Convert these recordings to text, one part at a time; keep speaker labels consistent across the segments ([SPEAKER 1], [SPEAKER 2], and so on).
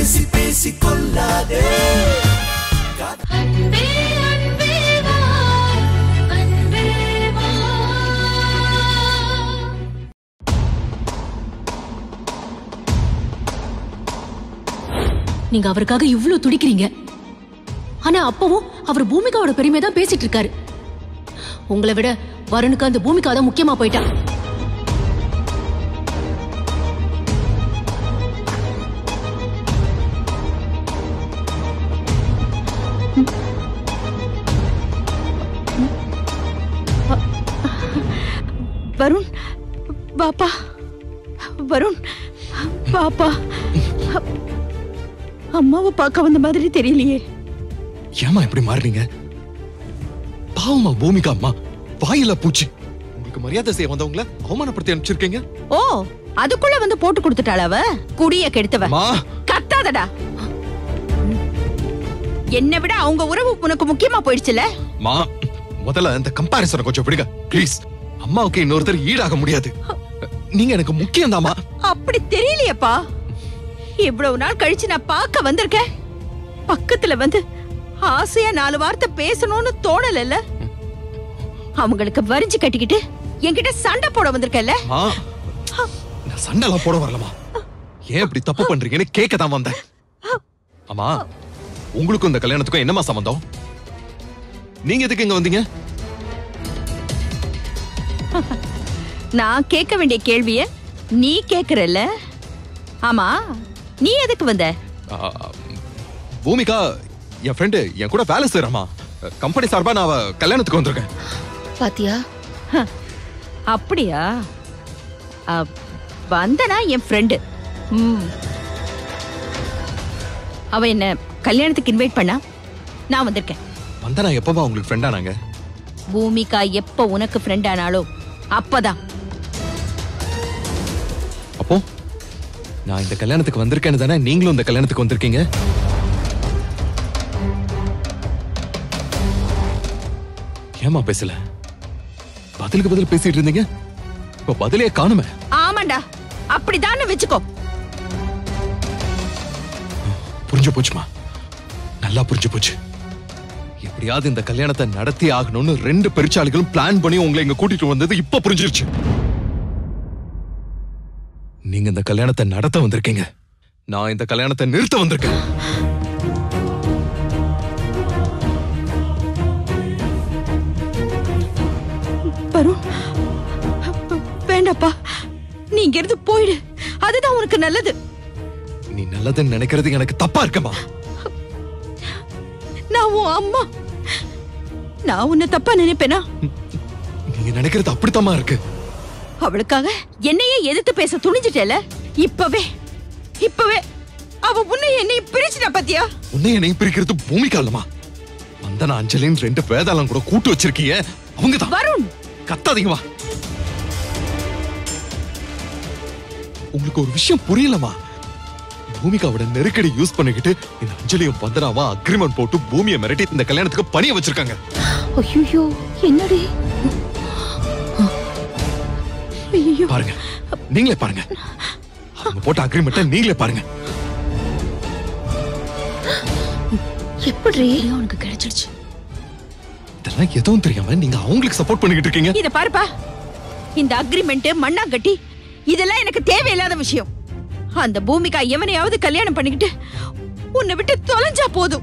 [SPEAKER 1] பேசி பேசி கொள்ளாதே
[SPEAKER 2] அன்பே அன்பே வா அன்பே வா
[SPEAKER 3] நீங்க அவருக்காக இவ்ளோ துடிக்கிறீங்க ஆனா அப்பவும் அவர் பூமிகாவோட பெருமையை தான் பேசிட்டு இருக்காரு உங்களை விட வருணுக்கு அந்த பூமிகா தான் முக்கியமா போயிட்டா
[SPEAKER 4] வருண் பாப்பா வருண் பாப்பா அம்மாவை பார்க்க வந்த மாதிரி தெரியலையே
[SPEAKER 5] ஏமா இப்படி மாறுறீங்க பாவமா பூமிகா அம்மா வாயில பூச்சி உங்களுக்கு மரியாதை செய்ய வந்தவங்கள அவமானப்படுத்தி அனுப்பிச்சிருக்கீங்க
[SPEAKER 4] ஓ அதுக்குள்ள வந்து போட்டு கொடுத்துட்டாள அவ குடிய கெடுத்தவ
[SPEAKER 5] மா
[SPEAKER 4] கத்தாதடா என்னை விட அவங்க உறவு உனக்கு முக்கியமா போயிடுச்சுல
[SPEAKER 5] மா முதல்ல இந்த கம்பாரிசனை கொஞ்சம் விடுங்க ப்ளீஸ் அம்மாவுக்கு இன்னொருத்தர் ஈடாக முடியாது நீங்க எனக்கு முக்கியம் தாமா
[SPEAKER 4] அப்படி தெரியலையேப்பா இவ்வளவு நாள் கழிச்சு நான் பார்க்க வந்திருக்கேன் பக்கத்துல வந்து ஆசையா நாலு வார்த்தை பேசணும்னு தோணல அவங்களுக்கு வரிஞ்சு கட்டிக்கிட்டு என்கிட்ட சண்டை போட வந்திருக்கல
[SPEAKER 5] மா நான் சண்டைலாம் போட வரலமா ஏன் இப்படி தப்பு பண்றீங்கன்னு கேட்க தான் வந்தேன் அம்மா உங்களுக்கும் இந்த கல்யாணத்துக்கும் என்னமா சம்பந்தம் நீங்க எதுக்கு இங்க வந்தீங்க
[SPEAKER 4] நான் கேட்க வேண்டிய கேள்விய நீ கேக்குறல்ல ஆமா நீ எதுக்கு வந்த
[SPEAKER 5] ஆ, பூமிகா என் ஃப்ரெண்டு என் கூட வேலை செய்யறாமா கம்பெனி சார்பா நான் அவ கல்யாணத்துக்கு வந்திருக்கேன்
[SPEAKER 2] பாத்தியா
[SPEAKER 4] அப்படியா அ, வந்தனா என் ஃப்ரெண்டு ம் அவ என்ன கல்யாணத்துக்கு இன்வைட் பண்ணா நான் வந்திருக்கேன்
[SPEAKER 5] வந்தனா எப்பமா உங்களுக்கு ஃப்ரெண்டா நாங்க
[SPEAKER 4] பூமிகா எப்ப உனக்கு ஃப்ரெண்ட் ஆனாலோ அப்பதான்
[SPEAKER 5] அப்போ நான் இந்த கல்யாணத்துக்கு வந்திருக்கேன்னு தானே நீங்களும் இந்த கல்யாணத்துக்கு வந்திருக்கீங்க ஏமா பேசல பதிலுக்கு பதில் பேசிட்டு இருந்தீங்க இப்ப பதிலே காணுமே
[SPEAKER 4] ஆமாண்டா அப்படிதான் வச்சுக்கோ
[SPEAKER 5] புரிஞ்சு போச்சுமா நல்லா புரிஞ்சு போச்சு எப்படியாவது இந்த கல்யாணத்தை நடத்தி ஆகணும்னு ரெண்டு பெருச்சாளிகளும் பிளான் பண்ணி உங்களை இங்க கூட்டிட்டு வந்தது இப்ப புரிஞ்சிருச்சு நீங்க இந்த கல்யாணத்தை நடத்த வந்திருக்கீங்க நான் இந்த கல்யாணத்தை நிறுத்த வந்திருக்கேன்
[SPEAKER 4] வருண் வேண்டாப்பா நீ இங்க இருந்து போயிடு அதுதான் உனக்கு நல்லது
[SPEAKER 5] நீ நல்லதுன்னு நினைக்கிறது எனக்கு தப்பா இருக்கமா
[SPEAKER 4] நான் உன் அம்மா நான் உன்னை தப்பா நினைப்பேனா
[SPEAKER 5] நீங்க நினைக்கிறது அப்படித்தாம்மா இருக்கு
[SPEAKER 4] அவளுக்காக என்னையே எதிர்த்து பேச துணிஞ்சிட்டேல இப்பவே இப்பவே அவ உன்னை என்னை பிரிச்சுட்டா பாத்தியா
[SPEAKER 5] உன்னை என்னையும் பிரிக்கிறது பூமிக்கா இல்லமா வந்தன அஞ்சலின்னு ரெண்டு வேதாளம் கூட கூட்டு வச்சிருக்கீங்க அவங்க தான்
[SPEAKER 4] வருண்
[SPEAKER 5] கத்தாதீங்க வா உங்களுக்கு ஒரு விஷயம் புரியலமா பூமிகாவோட நெருக்கடி யூஸ் பண்ணிக்கிட்டு இந்த அஞ்சலியும் வந்தனாவா அக்ரிமெண்ட் போட்டு பூமியை மிரட்டி இந்த கல்யாணத்துக்கு பணிய வச்சிருக்காங்க
[SPEAKER 2] ஐயோ என்னடி
[SPEAKER 4] ஐயோ
[SPEAKER 5] பாருங்க நீங்களே பாருங்க அவங்க போட்ட அக்ரிமெண்ட்டை நீங்களே பாருங்க
[SPEAKER 2] எப்படி உனக்கு கிடைச்சிடுச்சு
[SPEAKER 5] இதெல்லாம் எதுவும் தெரியாம நீங்க அவங்களுக்கு சப்போர்ட் பண்ணிக்கிட்டு இருக்கீங்க
[SPEAKER 4] இத பாருப்பா இந்த அக்ரிமெண்ட் மண்ணாங்கட்டி இதெல்லாம் எனக்கு தேவையில்லாத விஷயம் அந்த பூமிகா எவனையாவது கல்யாணம் பண்ணிக்கிட்டு உன்னை விட்டு தொலைஞ்சா போதும்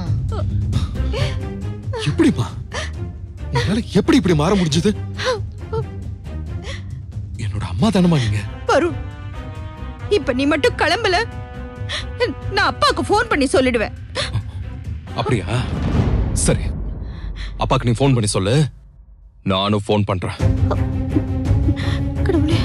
[SPEAKER 5] எப்படிமா உங்களால எப்படி இப்படி மாற முடிஞ்சது என்னோட அம்மா தானமா நீங்க
[SPEAKER 4] வருண் இப்ப நீ மட்டும் கிளம்பல நான் அப்பாவுக்கு ஃபோன் பண்ணி சொல்லிடுவேன்
[SPEAKER 5] அப்படியா சரி அப்பாக்கு நீ ஃபோன் பண்ணி சொல்லு நானும் ஃபோன் பண்றேன்
[SPEAKER 4] கடவுளே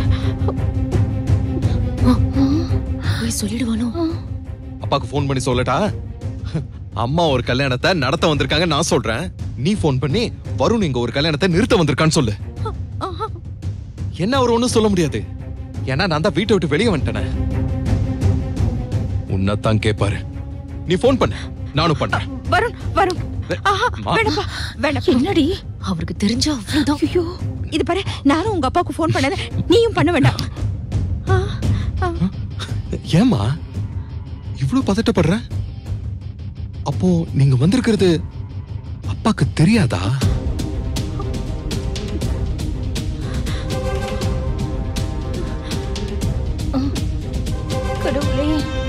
[SPEAKER 3] போய் சொல்லிடுவானோ
[SPEAKER 5] அப்பாக்கு ஃபோன் பண்ணி சொல்லட்டா அம்மா ஒரு கல்யாணத்தை நடத்த வந்திருக்காங்க நான் சொல்றேன் நீ ஃபோன் பண்ணி வருண் இங்க ஒரு கல்யாணத்தை நிறுத்த வந்திருக்கான்னு சொல்லு என்ன அவர் ஒண்ணும் சொல்ல முடியாது ஏன்னா நான் தான் வீட்டை விட்டு வெளியே வந்துட்டேனே உன்னைத்தான் கேட்பாரு நீ ஃபோன் பண்ணு நானும் பண்றேன்
[SPEAKER 4] வருண் வருண் ஆஹா,
[SPEAKER 5] அம்மா.
[SPEAKER 4] வேணாப்பா வேணாம்
[SPEAKER 3] என்னடி அவருக்கு தெரிஞ்சா அவ்வளவுதான்
[SPEAKER 4] ஐயோ இது பாரு நானும் உங்க அப்பாவுக்கு ஃபோன் பண்ணல நீயும் பண்ண வேண்டாம் ஆ, ஆ.
[SPEAKER 5] ஏமா இவ்ளோ பதட்டப்படுற அப்போ நீங்க வந்திருக்கிறது அப்பாக்கு தெரியாதா
[SPEAKER 2] கடவுளே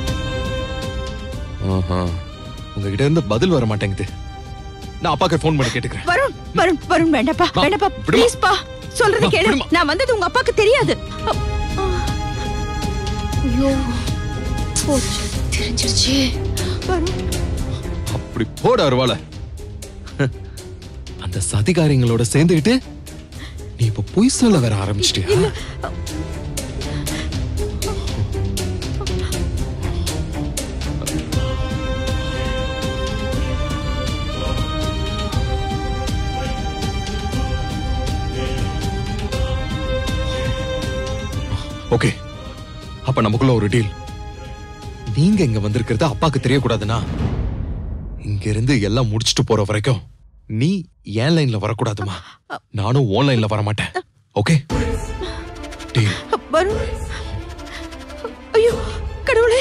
[SPEAKER 5] ஆஹா. உங்ககிட்ட இருந்து பதில் வர மாட்டேங்குது நான் அப்பாக்கு ஃபோன் பண்ணி கேட்டுக்கிறேன்
[SPEAKER 4] வருண் வருண் வருண் வேண்டாப்பா
[SPEAKER 5] மா,
[SPEAKER 4] வேண்டாப்பா
[SPEAKER 5] விடுமா.
[SPEAKER 4] ப்ளீஸ் பா சொல்றது
[SPEAKER 5] மா,
[SPEAKER 4] கேளு
[SPEAKER 5] விடுமா.
[SPEAKER 4] நான் வந்தது உங்க அப்பாக்கு தெரியாது
[SPEAKER 2] ஐயோ போச்சு தெரிஞ்சிருச்சு
[SPEAKER 4] வருண்
[SPEAKER 5] அப்படி போட அருவாள அந்த சதிகாரிங்களோட சேர்ந்துக்கிட்டு நீ இப்ப பொய் சொல்ல வர ஆரம்பிச்சிட்டியா ஓகே அப்ப நமக்குள்ள ஒரு டீல் நீங்க இங்க வந்திருக்கிறது அப்பாக்கு தெரியக்கூடாதுன்னா இங்க இருந்து எல்லாம் முடிச்சிட்டு போற வரைக்கும் நீ ஏன் லைன்ல வரக்கூடாதுமா நானும் ஓன் லைன்ல வர மாட்டேன் ஓகே டீல்
[SPEAKER 4] வருண் ஐயோ கடவுளே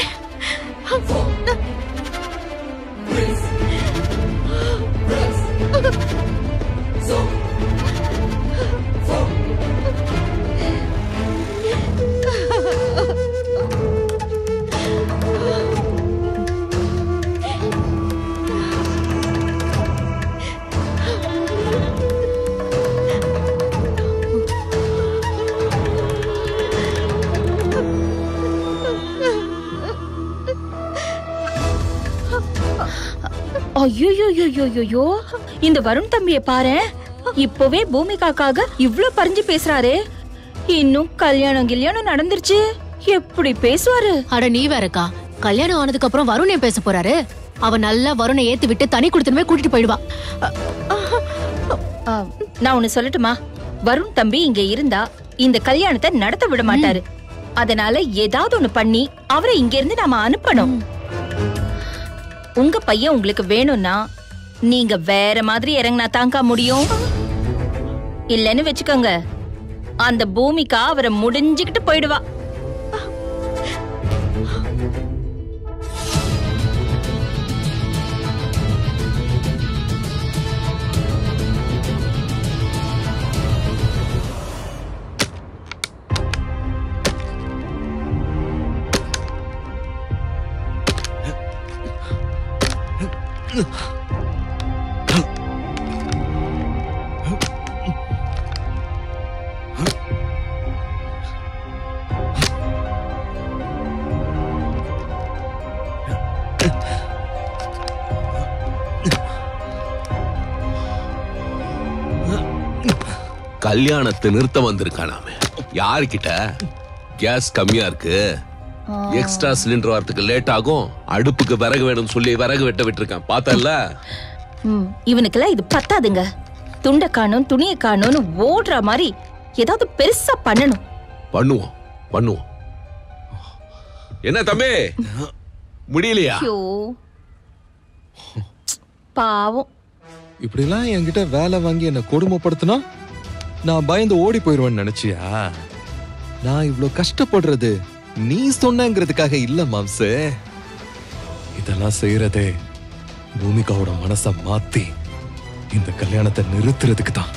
[SPEAKER 2] ஐயோ இந்த வருண் தம்பிய பாரு இப்பவே பூமிகாக்காக இவ்ளோ பறிஞ்சு பேசுறாரே இன்னும் கல்யாணம் கில்யாணம் நடந்துருச்சு எப்படி பேசுவாரு
[SPEAKER 3] அட நீ வேறக்கா கல்யாணம் ஆனதுக்கு அப்புறம் வருணே பேச போறாரு அவ நல்லா வருணை ஏத்தி விட்டு தனி கொடுத்துமே கூட்டிட்டு போயிடுவா
[SPEAKER 2] ஆ, நான் ஒண்ணு சொல்லட்டுமா வருண் தம்பி இங்க இருந்தா இந்த கல்யாணத்தை நடத்த விட மாட்டாரு அதனால ஏதாவது ஒண்ணு பண்ணி அவரை இங்க இருந்து நாம அனுப்பணும் உங்க பையன் உங்களுக்கு வேணும்னா நீங்க வேற மாதிரி இறங்கினா தாங்க முடியும் இல்லன்னு வச்சுக்கோங்க அந்த பூமிக்கா அவரை முடிஞ்சுக்கிட்டு போயிடுவா
[SPEAKER 6] கல்யாணத்தை நிறுத்த வந்திருக்கான் அவன் யாருக்கிட்ட கேஸ் கம்மியா இருக்கு எக்ஸ்ட்ரா சிலிண்டர் வரதுக்கு லேட் ஆகும் அடுப்புக்கு விறகு வேணும்னு சொல்லி விறகு வெட்ட விட்டுருக்கான் பார்த்தல
[SPEAKER 2] ம், இவனுக்கெல்லாம் இது பத்தாதுங்க துண்டை காணும் துணியை காணும்னு ஓடுற மாதிரி ஏதாவது பெருசா பண்ணணும்
[SPEAKER 6] பண்ணுவோம் பண்ணுவோம் என்ன தம்பி முடியலையா
[SPEAKER 2] ஐயோ பாவம்
[SPEAKER 5] இப்படிலாம் என்கிட்ட வேலை வாங்கி என்ன கொடுமைப்படுத்தினா நான் பயந்து ஓடி போயிருவேன்னு நினைச்சியா நான் இவ்ளோ கஷ்டப்படுறது நீ சொன்னங்கிறதுக்காக இல்ல மாம்சே இதெல்லாம் செய்யறதே பூமிகாவோட மனச மாத்தி இந்த கல்யாணத்தை நிறுத்துறதுக்கு தான்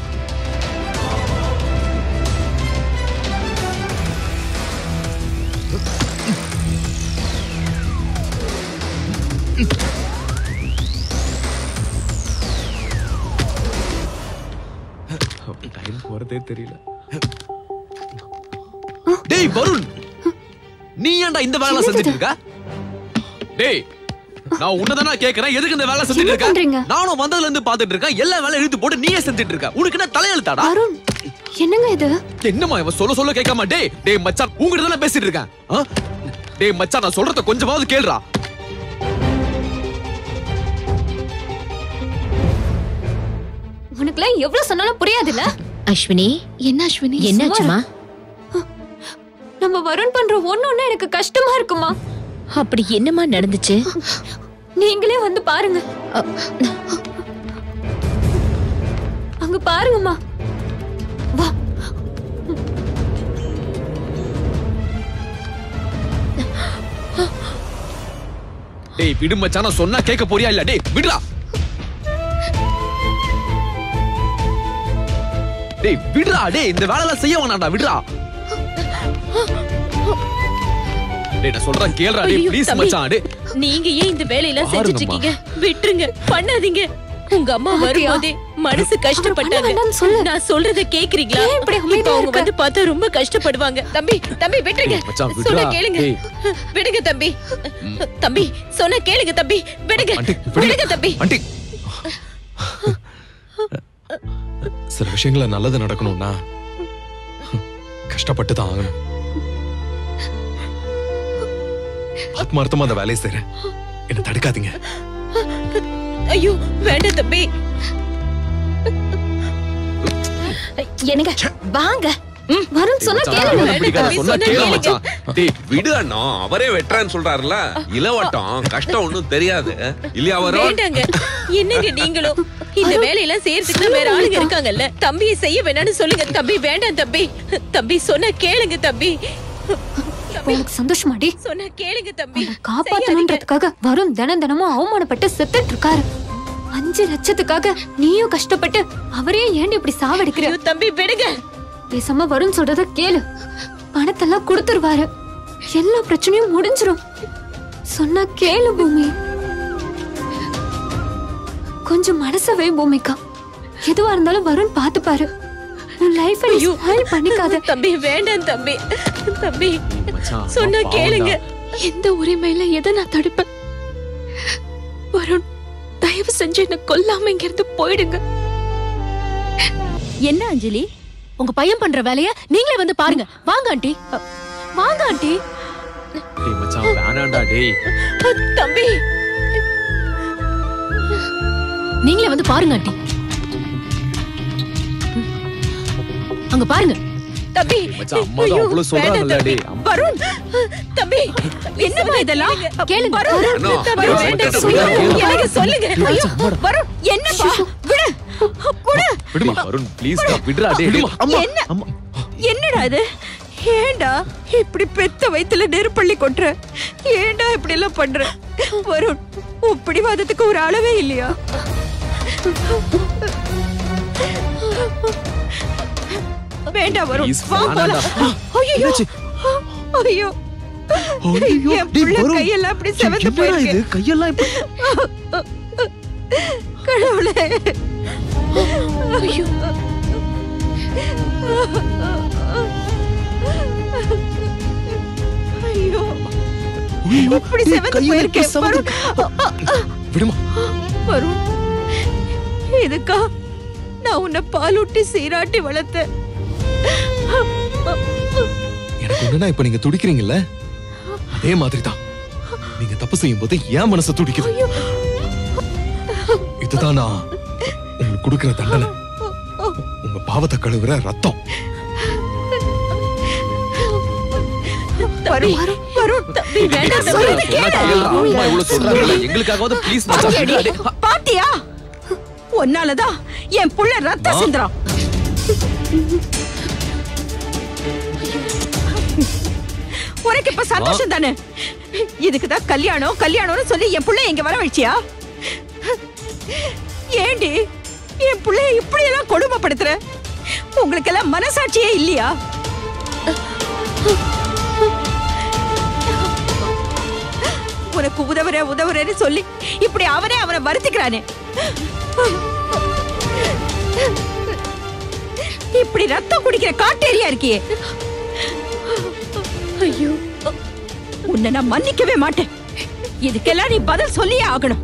[SPEAKER 5] டைம் போறதே தெரியல
[SPEAKER 6] டேய் வருண் நீ ஏன்டா இந்த வேலை செஞ்சுட்டு இருக்க டேய் நான் உன்னதானா கேக்குறேன் எதுக்கு இந்த வேலை செஞ்சுட்டு
[SPEAKER 7] என்ன பண்றீங்க?
[SPEAKER 6] இருக்க நானும் வந்ததுல இருந்து பாத்துட்டு இருக்கேன் எல்லா வேலையும் இழுத்து போட்டு நீயே செஞ்சுட்டு இருக்க உனக்கு என்ன தலையெழுத்தாடா
[SPEAKER 7] அருண் என்னங்க இது
[SPEAKER 6] என்னம்மா இவன் சொல்ல சொல்ல கேட்காம டேய் டேய் மச்சான் உங்ககிட்ட தானே பேசிட்டு இருக்கேன் ஆ? டேய் மச்சான் நான் சொல்றத கொஞ்சமாவது கேளுடா
[SPEAKER 7] உனக்குலாம் எவ்வளவு சொன்னாலும் புரியாதுல்ல
[SPEAKER 8] அஸ்வினி
[SPEAKER 2] என்ன அஸ்வினி
[SPEAKER 8] என்னாச்சுமா
[SPEAKER 7] நம்ம வருண் பண்ற ஒண்ணு ஒண்ணு எனக்கு கஷ்டமா இருக்குமா
[SPEAKER 8] அப்படி என்னமா நடந்துச்சு
[SPEAKER 7] நீங்களே வந்து பாருங்க அங்க பாருங்கம்மா வா
[SPEAKER 9] டேய் விடு மச்சான் நான் சொன்னா கேட்க போறியா இல்ல டேய் விடுடா டேய் விடுடா டேய் இந்த வேலைலாம் செய்ய வேணாம்டா விடுடா டேய் நான் சொல்றேன் கேளுடா டேய்
[SPEAKER 10] ஐயோ,
[SPEAKER 9] ப்ளீஸ்
[SPEAKER 10] தம்பி.
[SPEAKER 9] மச்சான் டேய்
[SPEAKER 10] நீங்க ஏன் இந்த வேலையெல்லாம் செஞ்சுட்டு
[SPEAKER 9] பாருங்கம்மா.
[SPEAKER 10] இருக்கீங்க விட்டுருங்க பண்ணாதீங்க உங்க அம்மா
[SPEAKER 7] பாத்தியா?
[SPEAKER 10] வரும்போதே மனசு கஷ்டப்பட்டாங்க
[SPEAKER 7] வேண்டாம்னு சொல்லு.
[SPEAKER 10] நான் சொல்றத கேக்குறீங்களா
[SPEAKER 7] ஏன் இப்படி
[SPEAKER 10] இப்ப
[SPEAKER 7] அமைதியா
[SPEAKER 10] அவங்க
[SPEAKER 7] இருக்க?
[SPEAKER 10] வந்து பார்த்தா ரொம்ப கஷ்டப்படுவாங்க தம்பி தம்பி விட்டுருங்க
[SPEAKER 9] டேய், மச்சான்,
[SPEAKER 10] சொன்ன
[SPEAKER 9] விட்றா.
[SPEAKER 10] கேளுங்க
[SPEAKER 9] டேய்.
[SPEAKER 10] விடுங்க தம்பி தம்பி சொன்ன கேளுங்க தம்பி விடுங்க
[SPEAKER 5] ஆண்டி விடுங்க.
[SPEAKER 10] விடுங்க தம்பி
[SPEAKER 5] ஆண்டி சில விஷயங்கள நல்லது நடக்கணும்னா கஷ்டப்பட்டு தான் ஆகணும் ஆத்மார்த்தமா அந்த வேலையை செய்றேன் என்ன தடுக்காதீங்க
[SPEAKER 10] ஐயோ வேண்டாம் தம்பி
[SPEAKER 2] என்னங்க வாங்க ம்,
[SPEAKER 7] வருண் சொன்னா
[SPEAKER 9] மச்சான்,
[SPEAKER 7] கேளு
[SPEAKER 9] அவனுக்கு பிடிக்காது.
[SPEAKER 10] தம்பி,
[SPEAKER 9] சொன்னா
[SPEAKER 10] சொன்னா
[SPEAKER 9] கேளு
[SPEAKER 10] கேளுங்க.
[SPEAKER 9] மச்சான்
[SPEAKER 6] டேய் விடு அண்ணா அவரே வெட்டுறான்னு சொல்றாருல இளவட்டம் கஷ்டம் ஒண்ணும் தெரியாது இல்லையா வரும்
[SPEAKER 10] வேண்டாங்க என்னங்க நீங்களும் இந்த வேலையெல்லாம் செய்யறதுக்கு தான் வேற ஆளுங்க இருக்காங்கல்ல தம்பியை செய்ய வேணாம்னு சொல்லுங்க தம்பி வேண்டாம் தம்பி தம்பி சொன்னா கேளுங்க தம்பி
[SPEAKER 7] உனக்கு சந்தோஷமாடி
[SPEAKER 10] சொன்னா கேளுங்க தம்பி
[SPEAKER 7] உன்னை காப்பாத்தணுன்றதுக்காக வருண் தினம் தினமும் அவமானப்பட்டு செத்துட்டு இருக்காரு அஞ்சு லட்சத்துக்காக நீயும் கஷ்டப்பட்டு அவரே ஏன் இப்படி சாவடிக்கிற
[SPEAKER 10] ஐயோ, தம்பி விடுங்க
[SPEAKER 7] பேசாம வருண் சொல்றத கேளு பணத்தெல்லாம் கொடுத்துருவாரு எல்லா பிரச்சனையும் முடிஞ்சிரும் சொன்னா கேளு பூமி கொஞ்சம் மனசவே பூமிக்கா எதுவா இருந்தாலும் வருண் பாத்துப்பாரு உன் லைஃப் ஸ்பாயில் பண்ணிக்காத
[SPEAKER 10] தம்பி வேண்டாம் தம்பி தம்பி
[SPEAKER 9] மச்சான்,
[SPEAKER 10] சொன்னா
[SPEAKER 9] பாவம்டா.
[SPEAKER 10] கேளுங்க
[SPEAKER 7] எந்த உரிமையில எதை நான் தடுப்பேன் வருண் தயவு செஞ்சு என்ன கொல்லாம இங்க இருந்து போயிடுங்க
[SPEAKER 4] என்ன அஞ்சலி
[SPEAKER 3] உங்க பையன் பண்ற வேலைய நீங்களே வந்து பாருங்க வாங்க ஆண்டி வாங்க ஆண்டி
[SPEAKER 9] டேய் மச்சான் வேணாம்டா டேய்
[SPEAKER 10] தம்பி
[SPEAKER 3] நீங்களே வந்து பாருங்க ஆண்டி அங்க பாருங்க
[SPEAKER 10] தம்பி
[SPEAKER 9] மச்சான், அம்மா தான்
[SPEAKER 10] ஐயோ,
[SPEAKER 9] அவ்வளவு சொல்றாங்கல்ல,
[SPEAKER 10] வேண்டாம் தம்பி.
[SPEAKER 9] டேய், அம்மா.
[SPEAKER 10] வருண் தம்பி என்னமா இதெல்லாம்
[SPEAKER 7] கேளுங்க.
[SPEAKER 10] வருண்
[SPEAKER 6] அண்ணா,
[SPEAKER 10] வருண்,
[SPEAKER 6] அண்ணா,
[SPEAKER 10] வேண்டாம்
[SPEAKER 6] அண்ணா,
[SPEAKER 10] சொல்லுங்க.
[SPEAKER 9] அண்ணா.
[SPEAKER 10] எனக்கு சொல்லுங்க ஐயோ வருண் என்னப்பா விடு குடு
[SPEAKER 9] விடுமா வருண் ப்ளீஸ் விடுடா டேய் டேய். அம்மா
[SPEAKER 4] என்ன?
[SPEAKER 9] அம்மா
[SPEAKER 4] என்னடா இது ஏண்டா இப்படி பெத்த வயித்துல நெருப்பள்ளி கொட்டுற ஏண்டா இப்படி எல்லாம் பண்ற வருண் உன் பிடிவாதத்துக்கு ஒரு அளவே இல்லையா வேண்டாம் வருண்
[SPEAKER 9] Please,
[SPEAKER 4] வா
[SPEAKER 9] வேணாம்டா.
[SPEAKER 4] போலாம் ஐயோ ஐயோ
[SPEAKER 5] ஐயோ,
[SPEAKER 4] என்
[SPEAKER 5] டேய்,
[SPEAKER 4] புள்ள
[SPEAKER 5] வருண்.
[SPEAKER 4] கையெல்லாம் அப்படி செவந்து
[SPEAKER 5] என்னடா இது
[SPEAKER 4] போயிருக்கு
[SPEAKER 5] கையெல்லாம் இப்படி
[SPEAKER 4] கடவுளே
[SPEAKER 10] ஐயோ
[SPEAKER 4] ஐயோ
[SPEAKER 5] ஐயோ,
[SPEAKER 4] இப்படி
[SPEAKER 5] டேய்,
[SPEAKER 4] செவந்து
[SPEAKER 5] கையெல்லாம்
[SPEAKER 4] போயிருக்கேன்
[SPEAKER 5] இப்படி
[SPEAKER 4] வருண்
[SPEAKER 5] செவந்து- விடுமா
[SPEAKER 4] வருண் இதுக்கா நான் உன்னை பாலூட்டி சீராட்டி வளர்த்தேன்
[SPEAKER 5] எனக்கு ஒண்ணுனா இப்ப நீங்க துடிக்கிறீங்கல்ல அதே மாதிரிதான் நீங்க தப்பு செய்யும் போது ஏன் மனசு துடிக்குது இதுதான் நான் உங்களுக்கு கொடுக்கிற தண்டனை உங்க பாவத்தை கழுவுற ரத்தம்
[SPEAKER 4] வருண் வருண்
[SPEAKER 10] தம்பி வேண்டாம் தம்பி
[SPEAKER 9] சொன்னா கேளுடா. அம்மா இவ்வளவு சொல்றாங்கல்ல எங்களுக்காவது ப்ளீஸ் மச்சான்
[SPEAKER 4] பாத்தியாடி?
[SPEAKER 9] விடுடா டேய்.
[SPEAKER 4] பாத்தியா உன்னாலதான் என் புள்ள ரத்த சிந்துறான் உனக்கு இப்ப சந்தோஷம் தானே இதுக்குதான் கல்யாணம் கல்யாணம்னு சொல்லி என் புள்ள இங்க வர வச்சியா ஏண்டி என் புள்ளைய இப்படி எல்லாம் கொடுமைப்படுத்துற உங்களுக்கு எல்லாம் மனசாட்சியே இல்லையா உனக்கு உதவுற உதவுறேன்னு சொல்லி இப்படி அவனே அவனை வருத்திக்கிறானே இப்படி ரத்தம் குடிக்கிற காட்டேரியா இருக்கியே ஐயோ உன்னை நான் மன்னிக்கவே மாட்டேன் இதுக்கெல்லாம் நீ பதில் சொல்லியே ஆகணும்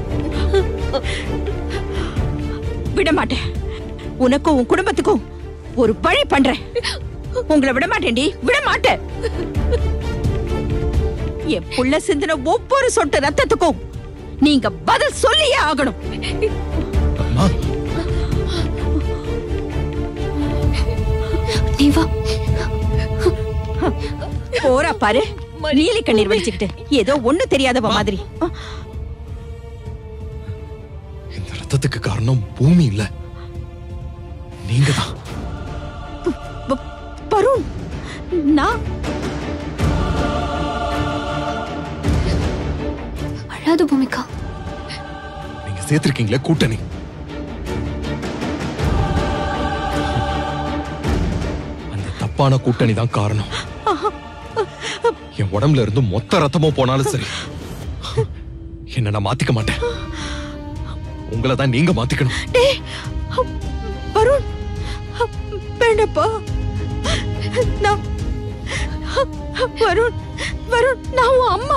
[SPEAKER 4] விட மாட்டேன் உனக்கும் உன் குடும்பத்துக்கும் ஒரு பழி பண்றேன் உங்களை விட மாட்டேன்டி விட மாட்டேன் என் புள்ள சிந்தின ஒவ்வொரு சொட்டு ரத்தத்துக்கும் நீங்க பதில் சொல்லியே ஆகணும்
[SPEAKER 5] அம்மா
[SPEAKER 7] நீ வா
[SPEAKER 4] போறா பாரு நீலி கண்ணீர் வடிச்சுக்கிட்டு ஏதோ ஒண்ணு தெரியாதவ மாதிரி
[SPEAKER 5] இந்த ரத்தத்துக்கு காரணம் பூமி இல்ல நீங்க தான்
[SPEAKER 4] வ- வருண் நான்
[SPEAKER 7] அழாத வராது பூமிகா
[SPEAKER 5] நீங்க சேர்த்திருக்கீங்களே கூட்டணி அந்த தப்பான கூட்டணி தான் காரணம் என் உடம்புல இருந்து மொத்த ரத்தமும் போனாலும் சரி என்ன நான் மாத்திக்க மாட்டேன் உங்களை தான் நீங்க மாத்திக்கணும்
[SPEAKER 4] டேய் வருண் வேண்டப்பா நான் வருண் வருண் நான் உன் அம்மா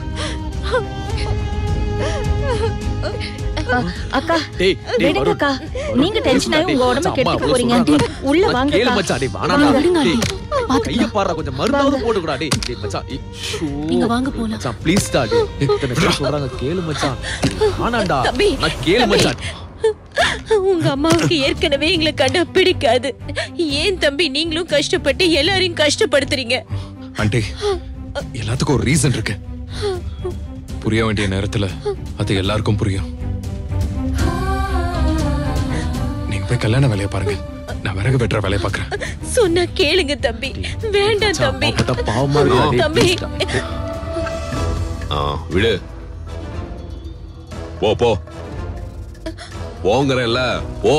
[SPEAKER 2] அக்கா
[SPEAKER 9] டேய், டேய்,
[SPEAKER 2] விடுங்க
[SPEAKER 9] வருண்.
[SPEAKER 2] அக்கா நீங்க டென்ஷன் ஆகி உங்க உடம்ப
[SPEAKER 9] அம்மா,
[SPEAKER 2] கெடுத்துக்க
[SPEAKER 9] அவ்வளவு
[SPEAKER 2] போறீங்க
[SPEAKER 9] சொல்றாங்க.
[SPEAKER 2] உள்ள
[SPEAKER 9] நான்
[SPEAKER 2] வாங்க
[SPEAKER 9] கேளு
[SPEAKER 2] அக்கா.
[SPEAKER 9] மச்சான், டேய், வேணாம்டா.
[SPEAKER 3] விடுங்க
[SPEAKER 9] டேய்,
[SPEAKER 3] பாத்துக்கலாம்.
[SPEAKER 9] கைய பாடுறா, கொஞ்சம் மருந்தாவது போட்டுக்கடா, டேய். டேய், மச்சான், ஏய், ஷூ.
[SPEAKER 3] நீங்க வாங்க போலாம்.
[SPEAKER 9] மச்சான், please டா, டேய். இத்தனை பேர் சொல்றாங்க, கேளு மச்சான். வேணாம்டா.
[SPEAKER 10] தம்பி,
[SPEAKER 9] நான் கேளு
[SPEAKER 10] தம்பி.
[SPEAKER 9] மச்சான்.
[SPEAKER 10] உங்க அம்மாவுக்கு ஏற்கனவே எங்களை கண்டா பிடிக்காது ஏன் தம்பி நீங்களும் கஷ்டப்பட்டு எல்லாரையும் கஷ்டப்படுத்துறீங்க
[SPEAKER 5] ஆண்டி எல்லாத்துக்கும் ஒரு ரீசன் இருக்கு புரிய வேண்டிய நேரத்துல அது எல்லாருக்கும் புரியும் நீங்க போய் கல்யாண வேலையை பாருங்க நான் விறகு வெட்டுற வேலையை பாக்குறேன்
[SPEAKER 10] சொன்னா கேளுங்க தம்பி வேண்டாம்
[SPEAKER 9] மச்சான்,
[SPEAKER 10] தம்பி
[SPEAKER 9] அம்மாப்பட்ட பாவமா இருக்குடா, டேய்,
[SPEAKER 10] தம்பி
[SPEAKER 9] please டா.
[SPEAKER 6] ஆ, விடு போ போ போங்கறல்ல போ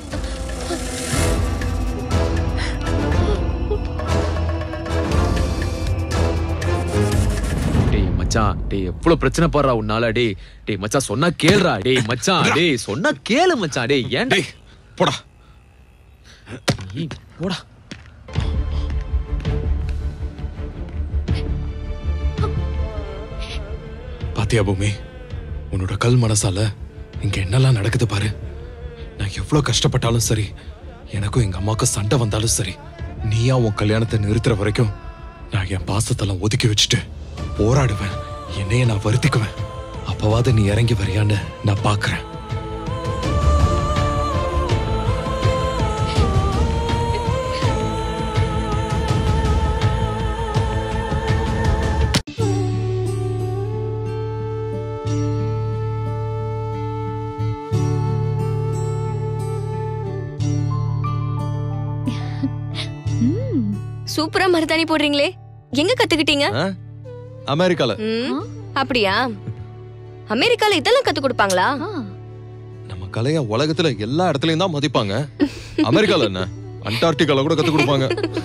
[SPEAKER 9] டேய் மச்சான் டேய் எவ்வளவு பிரச்சனை பாடுறா உன்னால டேய் டேய் மச்சான் சொன்னா கேளுடா டேய் மச்சான் டேய் சொன்னா கேளு மச்சான் டேய் ஏன்
[SPEAKER 5] டேய் போடா
[SPEAKER 9] போடா
[SPEAKER 5] பாத்தியா பூமி உன்னோட கல் மனசால இங்க என்னெல்லாம் நடக்குது பாரு நான் எவ்வளவு கஷ்டப்பட்டாலும் சரி எனக்கும் எங்க அம்மாவுக்கும் சண்டை வந்தாலும் சரி நீயா உன் கல்யாணத்தை நிறுத்துற வரைக்கும் நான் என் பாசத்தெல்லாம் ஒதுக்கி வச்சுட்டு போராடுவேன் என்னைய நான் வருத்திக்குவேன் அப்பவாது நீ இறங்கி வரியான்னு நான் பாக்குறேன்
[SPEAKER 11] சூப்பரா மருதாணி போடுறீங்களே எங்க கத்துக்கிட்டீங்க
[SPEAKER 5] அமெரிக்கால
[SPEAKER 11] ம், அப்படியா அமெரிக்கால இதெல்லாம் கத்து கொடுப்பாங்களா
[SPEAKER 5] நம்ம கலைய உலகத்துல எல்லா இடத்துலயும் தான் மதிப்பாங்க அமெரிக்கால என்ன அண்டார்டிகால கூட கத்து கொடுப்பாங்க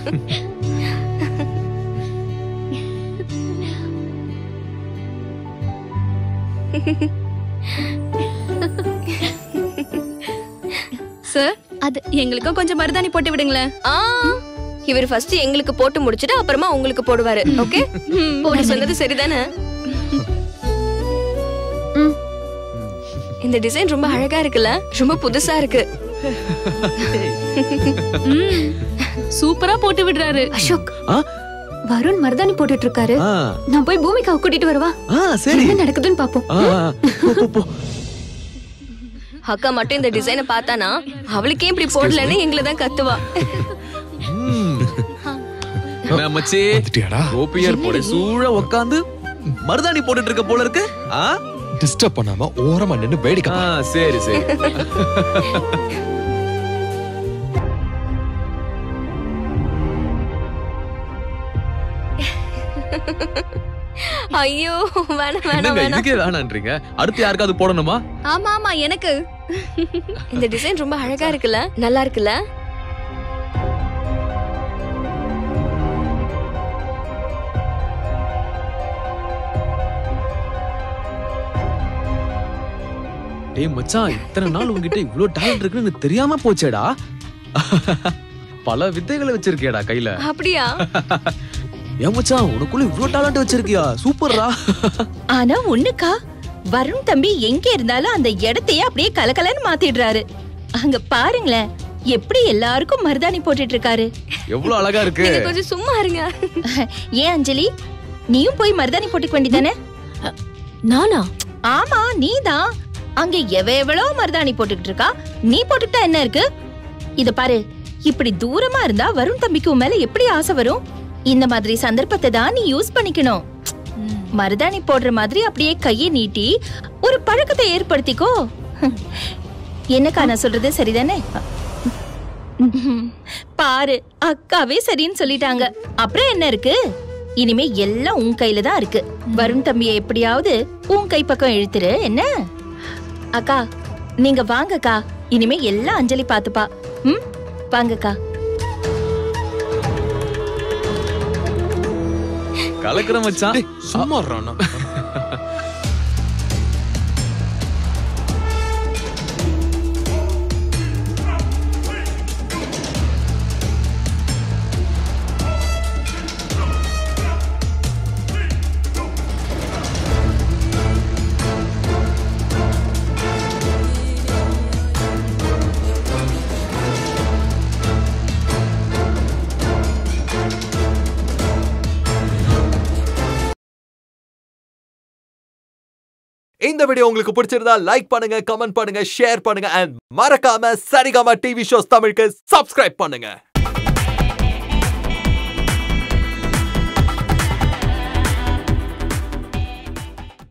[SPEAKER 11] சார்
[SPEAKER 7] அது
[SPEAKER 11] எங்களுக்கும் கொஞ்சம் மருதாணி போட்டு விடுங்களேன் இவர் ஃபர்ஸ்ட் எங்களுக்கு போட்டு முடிச்சிட்டு அப்புறமா உங்களுக்கு போடுவாரு ஓகே போட்டு சொன்னது சரிதானே இந்த டிசைன் ரொம்ப அழகா இருக்குல்ல ரொம்ப புதுசா இருக்கு
[SPEAKER 3] சூப்பரா போட்டு விடுறாரு
[SPEAKER 7] அசோக்
[SPEAKER 9] ஆ?
[SPEAKER 7] வருண் மருதாணி போட்டுட்டு இருக்காரு
[SPEAKER 9] ஆ,
[SPEAKER 7] நான் போய் பூமிகாவை கூட்டிட்டு வரவா
[SPEAKER 9] ஆ, சரி
[SPEAKER 7] என்ன நடக்குதுன்னு பாப்போம்
[SPEAKER 9] ஆ, ஆ, போ, போ, போ.
[SPEAKER 11] அக்கா மட்டும் இந்த டிசைனை பார்த்தானா அவளுக்கே இப்படி போடலன்னு எங்களை தான் கத்துவா
[SPEAKER 9] என்ன மச்சி
[SPEAKER 5] வந்துட்டியாடா
[SPEAKER 9] கோபியர் போட சூழ உட்காந்து மருதாணி போட்டுட்டு இருக்க போல இருக்கு ஆ
[SPEAKER 5] டிஸ்டர்ப் பண்ணாம ஓரமா நின்னு வேடிக்கை
[SPEAKER 9] ஆ,
[SPEAKER 5] பாரு.
[SPEAKER 9] சரி சரி
[SPEAKER 11] ஐயோ வேணாம் வேணாம்
[SPEAKER 9] என்னங்க
[SPEAKER 11] வேணாம்
[SPEAKER 9] இதுக்கே வேணான்றீங்க அடுத்து யாருக்காவது போடணுமா
[SPEAKER 11] ஆமா ஆமா எனக்கு இந்த டிசைன் ரொம்ப அழகா இருக்குல்ல நல்லா இருக்குல்ல
[SPEAKER 9] டேய் மச்சான் இத்தனை நாள் உன்கிட்ட இவ்ளோ டேலண்ட் இருக்குன்னு எனக்கு தெரியாம போச்சேடா பல வித்தைகளை வச்சிருக்கியடா கையில
[SPEAKER 11] அப்படியா
[SPEAKER 9] ஏன் மச்சான் உனக்குள்ள இவ்ளோ டேலண்ட் வச்சிருக்கியா சூப்பர்ரா
[SPEAKER 2] ஆனா ஒண்ணுக்கா வருண் தம்பி எங்க இருந்தாலும் அந்த இடத்தையே அப்படியே கலகலன்னு மாத்திடுறாரு அங்க பாருங்களேன் எப்படி எல்லாருக்கும் மருதாணி போட்டுட்டு இருக்காரு
[SPEAKER 9] எவ்வளவு அழகா இருக்கு
[SPEAKER 11] நீங்க கொஞ்சம் சும்மா இருங்க
[SPEAKER 2] ஏன் அஞ்சலி நீயும் போய் மருதாணி போட்டுக்க வேண்டியதானே
[SPEAKER 3] நானா
[SPEAKER 2] ஆமா நீதான் அங்க எவ எவ்வளோ மருதாணி போட்டுக்கிட்டு இருக்கா நீ போட்டுக்கிட்டா என்ன இருக்கு இத பாரு இப்படி தூரமா இருந்தா வருண் தம்பிக்கு உன் மேல எப்படி ஆசை வரும் இந்த மாதிரி சந்தர்ப்பத்தை தான் நீ யூஸ் பண்ணிக்கணும் மருதாணி போடுற மாதிரி அப்படியே கையை நீட்டி ஒரு பழக்கத்தை ஏற்படுத்திக்கோ என்னக்கா நான் சொல்றது சரிதானே பாரு அக்காவே சரின்னு சொல்லிட்டாங்க அப்புறம் என்ன இருக்கு இனிமே எல்லாம் உன் கையில தான் இருக்கு வருண் தம்பியை எப்படியாவது உன் கை பக்கம் இழுத்துரு என்ன அக்கா நீங்க வாங்கக்கா இனிமே எல்லாம் அஞ்சலி பாத்துப்பா ம் வாங்கக்கா
[SPEAKER 9] கலக்கிற மச்சான்
[SPEAKER 5] சும்மா இருடா. இந்த வீடியோ உங்களுக்கு பிடிச்சிருந்தா லைக் பண்ணுங்க கமெண்ட் பண்ணுங்க ஷேர் பண்ணுங்க அண்ட் மறக்காம சரிகமா டிவி ஷோஸ் தமிழுக்கு சப்ஸ்கிரைப் பண்ணுங்க